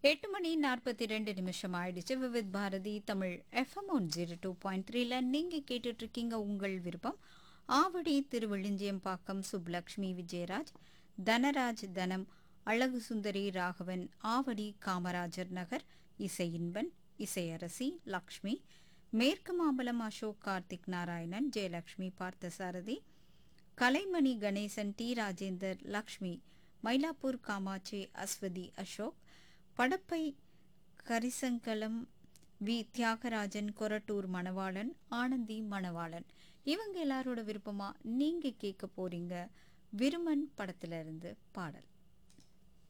எட்டு மணி நாற்பத்தி ரெண்டு நிமிஷம் ஆயிடுச்சு Vividh Bharati Tamil FM one zero two point த்ரீல நீங்கள் கேட்டுட்டு இருக்கீங்க உங்கள் விருப்பம் ஆவடி திருவெளிஞ்சியம்பாக்கம் சுப்லக்ஷ்மி விஜயராஜ் தனராஜ் தனம் அழகு சுந்தரி ராகவன் ஆவடி காமராஜர் நகர் இசையின்பன் இசையரசி லக்ஷ்மி மேற்கு மாம்பலம் அசோக் கார்த்திக் நாராயணன் ஜெயலக்ஷ்மி பார்த்தசாரதி கலைமணி கணேசன் டி ராஜேந்தர் லக்ஷ்மி மயிலாப்பூர் காமாட்சி அஸ்வதி அசோக் படப்பை கரிசங்கலம் வி தியாகராஜன் கொரட்டூர் மணவாளன் ஆனந்தி மணவாளன் இவங்க எல்லாரோட விருப்பமா நீங்க கேட்க போறீங்க விருமன் படத்துல இருந்து பாடல்